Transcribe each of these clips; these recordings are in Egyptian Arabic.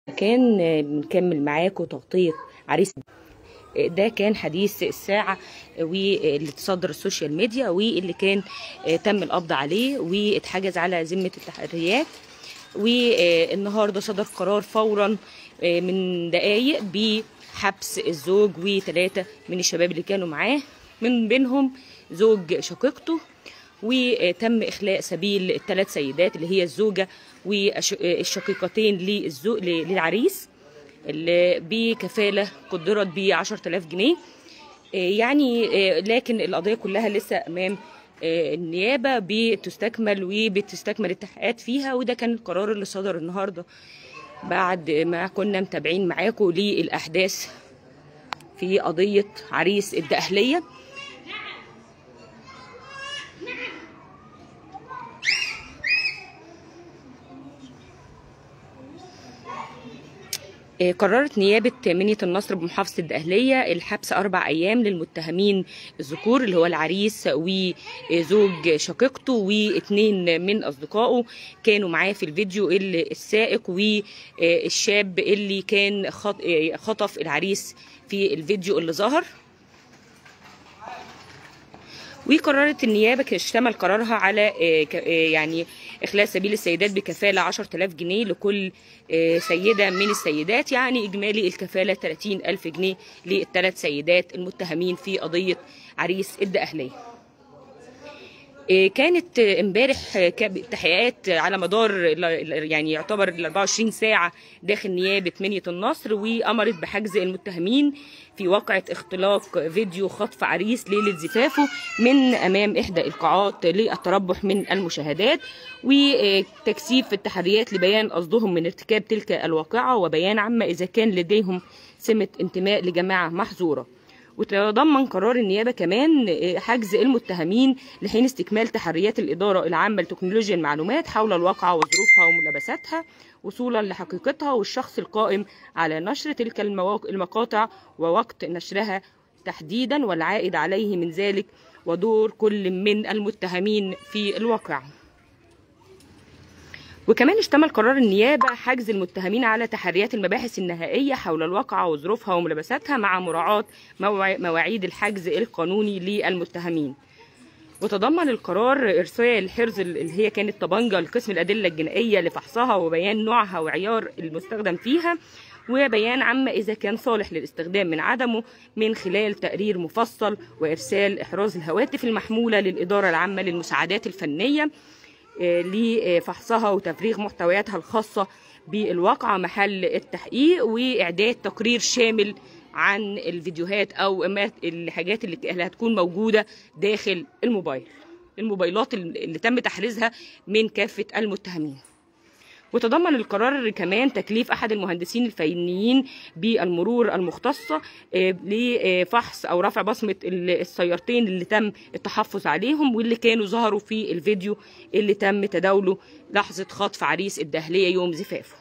كان بنكمل معاكم تغطية عريس ده كان حديث الساعة واللي تصدر السوشيال ميديا واللي كان تم القبض عليه واتحجز على ذمة التحريات والنهاردة صدر قرار فورا من دقايق بحبس الزوج وثلاثة من الشباب اللي كانوا معاه من بينهم زوج شقيقته وتم إخلاء سبيل الثلاث سيدات اللي هي الزوجة والشقيقتين للزو- للعريس اللي بكفالة قدرت ب 10000 جنيه آه، يعني آه، لكن القضية كلها لسه أمام آه، النيابة بتستكمل وبتستكمل التحقيقات فيها وده كان القرار اللي صدر النهاردة بعد ما كنا متابعين معاكم للأحداث في قضية عريس الدقهلية آه، قررت نيابة منية النصر بمحافظة الدقهلية الحبس أربع أيام للمتهمين الذكور اللي هو العريس وزوج شقيقته واثنين من أصدقائه كانوا معاه في الفيديو اللي السائق والشاب اللي كان خط- آه، خطف العريس في الفيديو اللي ظهر وقررت النيابة اشتمل قرارها على آه، ك- آه، يعني إخلاء سبيل السيدات بكفالة 10000 جنيه لكل آه، سيدة من السيدات يعني إجمالي الكفالة 30000 جنيه للثلاث سيدات المتهمين في قضية عريس الدقهلية آه، كانت آه، امبارح آه، كاب- تحقيقات على مدار ال- ال- يعني يعتبر ال 24 ساعة داخل نيابة منية النصر وأمرت بحجز المتهمين في واقعة اختلاق فيديو خطف عريس ليلة زفافه من أمام إحدى القاعات للتربح من المشاهدات وتكثيف التحريات لبيان قصدهم من ارتكاب تلك الواقعة وبيان عما إذا كان لديهم سمة انتماء لجماعة محظورة وتضمن قرار النيابة كمان حجز المتهمين لحين استكمال تحريات الإدارة العامة لتكنولوجيا المعلومات حول الواقعة وظروفها وملابساتها وصولا لحقيقتها والشخص القائم على نشر تلك المواق- المقاطع ووقت نشرها تحديدا والعائد عليه من ذلك ودور كل من المتهمين في الواقع وكمان اشتمل قرار النيابة حجز المتهمين على تحريات المباحث النهائية حول الواقعة وظروفها وملابساتها مع مراعاة موع- مواعيد الحجز القانوني للمتهمين وتضمن القرار إرسال حرز اللي هي كانت طبنجة لقسم الأدلة الجنائية لفحصها وبيان نوعها وعيار المستخدم فيها وبيان عما إذا كان صالح للاستخدام من عدمه من خلال تقرير مفصل وإرسال إحراز الهواتف المحمولة للإدارة العامة للمساعدات الفنية آه، لفحصها وتفريغ محتوياتها الخاصة بالواقعة محل التحقيق وإعداد تقرير شامل عن الفيديوهات أو ما الحاجات اللي اللي هتكون موجودة داخل الموبايل الموبايلات اللي تم تحريزها من كافة المتهمين وتضمن القرار كمان تكليف احد المهندسين الفنيين بالمرور المختصه آه، لفحص او رفع بصمه ال- السيارتين اللي تم التحفظ عليهم واللي كانوا ظهروا في الفيديو اللي تم تداوله لحظه خطف عريس الدهليه يوم زفافه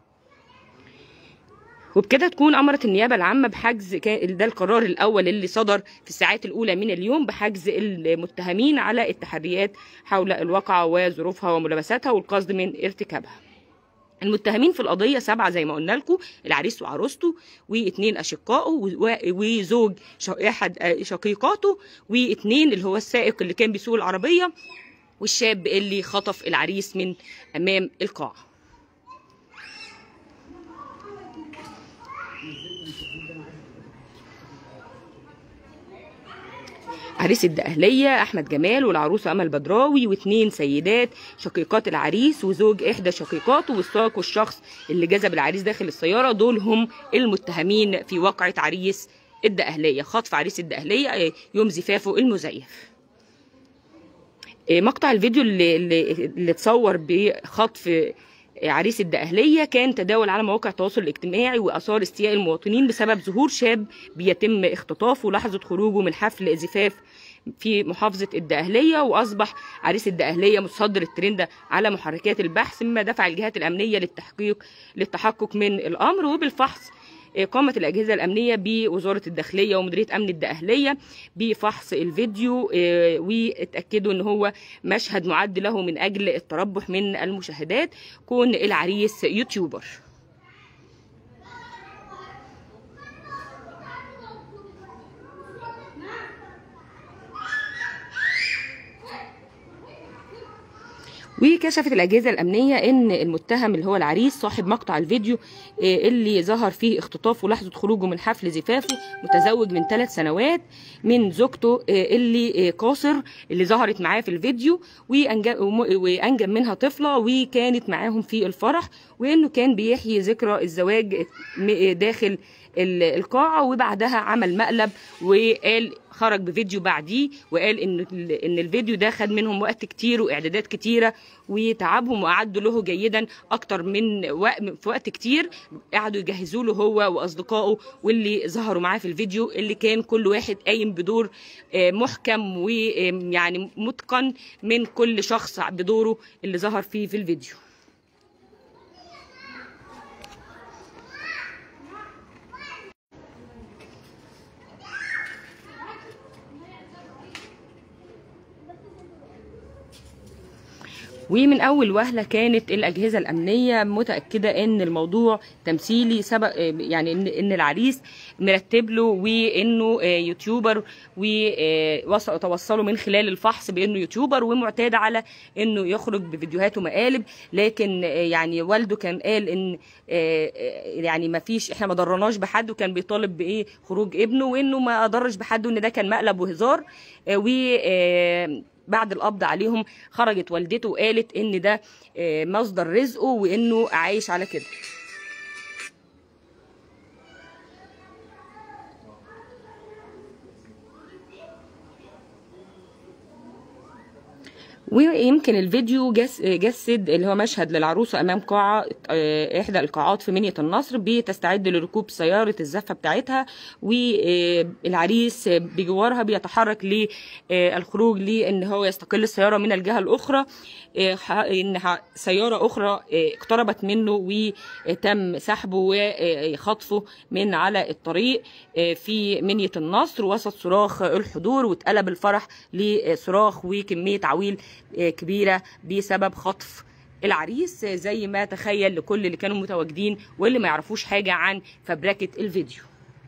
وبكده تكون امرت النيابه العامه بحجز كان- ده القرار الاول اللي صدر في الساعات الاولى من اليوم بحجز المتهمين على التحريات حول الواقعه وظروفها وملابساتها والقصد من ارتكابها المتهمين في القضية سبعة زي ما قلنا لكم العريس وعروسته واثنين أشقائه و- وزوج ش- أحد شقيقاته واثنين اللي هو السائق اللي كان بيسوق العربية والشاب اللي خطف العريس من أمام القاعة عريس الدقهلية أحمد جمال والعروسة أمل بدراوي واثنين سيدات شقيقات العريس وزوج إحدى شقيقاته والسائق والشخص اللي جذب العريس داخل السيارة دول هم المتهمين في واقعة عريس الدقهلية خطف عريس الدقهلية آه، يوم زفافه المزيف آه، مقطع الفيديو اللي, اللي, اللي اتصور بخطف عريس الدقهلية كان تداول على مواقع التواصل الاجتماعي وأثار استياء المواطنين بسبب ظهور شاب بيتم اختطافه لحظة خروجه من حفل زفاف في محافظة الدقهلية وأصبح عريس الدقهلية متصدر الترند على محركات البحث مما دفع الجهات الأمنية للتحقيق للتحقق من الأمر وبالفحص قامت الأجهزة الأمنية بوزارة الداخلية ومديرية أمن الدقهلية بفحص الفيديو آه، واتأكدوا أن هو مشهد معد له من أجل التربح من المشاهدات كون العريس يوتيوبر وكشفت الأجهزة الأمنية إن المتهم اللي هو العريس صاحب مقطع الفيديو آه، اللي ظهر فيه اختطافه لحظة خروجه من حفل زفافه متزوج من ثلاث سنوات من زوجته آه، اللي آه، قاصر اللي ظهرت معاه في الفيديو وأنجب, وم- وأنجب منها طفلة وكانت معاهم في الفرح وإنه كان بيحيي ذكرى الزواج م- داخل ال- القاعة وبعدها عمل مقلب وقال خرج بفيديو بعديه وقال ان ال- ان الفيديو ده خد منهم وقت كتير واعدادات كتيره وتعبهم واعدوا له جيدا اكتر من وقت في وقت كتير قعدوا يجهزوا له هو واصدقائه واللي ظهروا معاه في الفيديو اللي كان كل واحد قايم بدور آه، محكم ويعني متقن من كل شخص بدوره اللي ظهر فيه في الفيديو ومن اول وهله كانت الاجهزه الامنيه متاكده ان الموضوع تمثيلي سبق يعني ان ان العريس مرتب له وانه آه، يوتيوبر وتوصلوا من خلال الفحص بانه يوتيوبر ومعتاد على انه يخرج بفيديوهات ومقالب لكن آه، يعني والده كان قال ان آه، آه، يعني ما فيش احنا ما ضرناش بحد وكان بيطالب بايه خروج ابنه وانه ما ضرش بحد وان ده كان مقلب وهزار آه، و آه، بعد القبض عليهم خرجت والدته وقالت ان ده آه، مصدر رزقه وانه عايش على كده ويمكن الفيديو جس جسد اللي هو مشهد للعروسه امام قاعه آه، احدى القاعات في منيه النصر بتستعد لركوب سياره الزفه بتاعتها والعريس بجوارها بيتحرك للخروج لان هو يستقل السياره من الجهه الاخرى آه، ح- ان ح- سياره اخرى آه، اقتربت منه وتم سحبه وخطفه من على الطريق آه، في منيه النصر وسط صراخ الحضور واتقلب الفرح لصراخ وكميه عويل آه، كبيره بسبب خطف العريس آه، زي ما تخيل لكل اللي كانوا متواجدين واللي ما يعرفوش حاجه عن فبركه الفيديو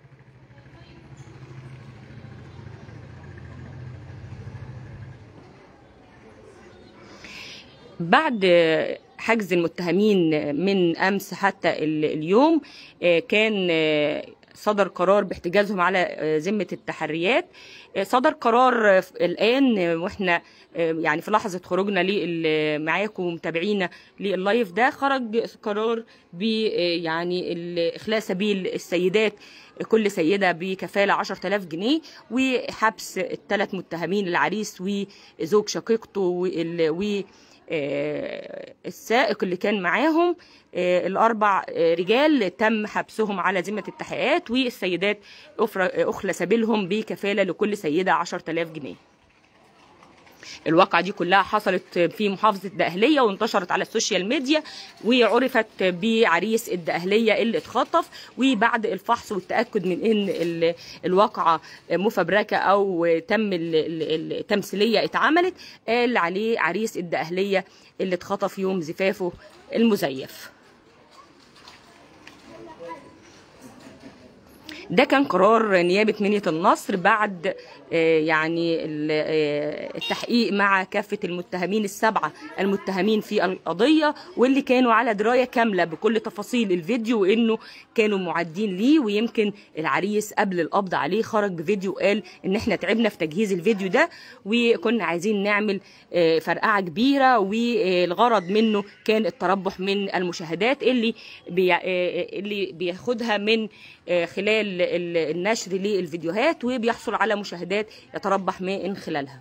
بعد حجز المتهمين من امس حتى ال- اليوم آه، كان آه، صدر قرار باحتجازهم على آه، ذمه التحريات آه، صدر قرار آه، الان آه، واحنا آه، يعني في لحظه خروجنا لل- معاكم ومتابعينا لللايف ده خرج قرار ب آه، يعني ال- اخلاء سبيل السيدات كل سيدة بكفالة 10000 جنيه وحبس الثلاث متهمين العريس وزوج شقيقته وال- و آه، السائق اللي كان معاهم آه، الأربع آه، رجال تم حبسهم على ذمة التحقيقات والسيدات أفر- أخلى سبيلهم بكفالة لكل سيدة 10000 جنيه الواقعة دي كلها حصلت في محافظة الدقهلية وانتشرت على السوشيال ميديا وعرفت بعريس الدقهلية اللي اتخطف وبعد الفحص والتأكد من ان ال- الواقعة مفبركة او تم ال- ال- التمثيلية اتعملت قال عليه عريس الدقهلية اللي اتخطف يوم زفافه المزيف ده كان قرار نيابة منية النصر بعد آه، يعني ال- آه، التحقيق مع كافة المتهمين السبعة المتهمين في القضية واللي كانوا على دراية كاملة بكل تفاصيل الفيديو وإنه كانوا معدين ليه ويمكن العريس قبل القبض عليه خرج بفيديو قال إن إحنا تعبنا في تجهيز الفيديو ده وكنا عايزين نعمل آه، فرقعة كبيرة والغرض منه كان التربح من المشاهدات اللي بي آه، اللي بياخدها من آه، خلال ال- النشر للفيديوهات وبيحصل على مشاهدات يتربح من خلالها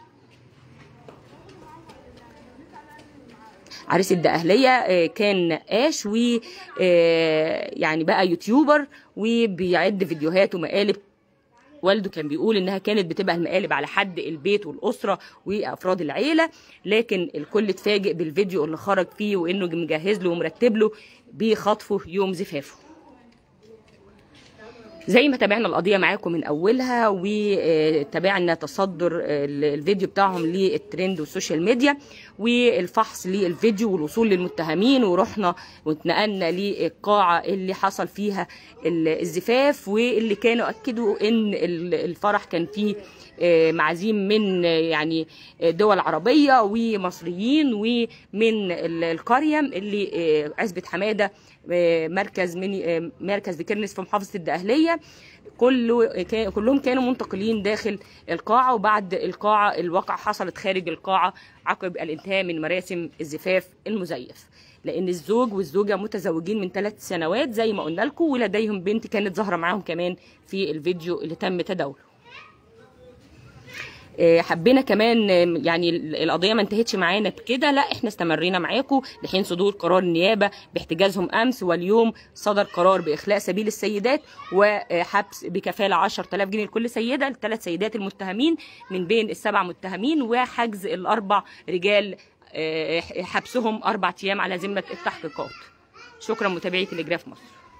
عريس الدقهلية آه، كان نقاش و آه، يعني بقى يوتيوبر وبيعد فيديوهات ومقالب والده كان بيقول انها كانت بتبقى المقالب على حد البيت والاسره وافراد العيله لكن الكل اتفاجئ بالفيديو اللي خرج فيه وانه مجهز له ومرتب له بخطفه يوم زفافه زي ما تابعنا القضيه معاكم من اولها وتابعنا تصدر الفيديو بتاعهم للترند والسوشيال ميديا والفحص للفيديو والوصول للمتهمين ورحنا واتنقلنا للقاعه اللي حصل فيها الزفاف واللي كانوا اكدوا ان الفرح كان فيه معازيم من يعني دول عربيه ومصريين ومن القريه اللي عزبه حماده مركز من مركز بكرنس في محافظه الدقهليه كله كلهم كانوا منتقلين داخل القاعه وبعد القاعه الواقعه حصلت خارج القاعه عقب الانتهاء من مراسم الزفاف المزيف لان الزوج والزوجه متزوجين من ثلاث سنوات زي ما قلنا لكم ولديهم بنت كانت ظاهره معاهم كمان في الفيديو اللي تم تداوله حبينا كمان يعني القضيه ما انتهتش معانا بكده لا احنا استمرينا معاكم لحين صدور قرار النيابه باحتجازهم امس واليوم صدر قرار باخلاء سبيل السيدات وحبس بكفاله 10000 جنيه لكل سيده الثلاث سيدات المتهمين من بين السبع متهمين وحجز الاربع رجال حبسهم اربع ايام على ذمه التحقيقات شكرا متابعي تلجراف مصر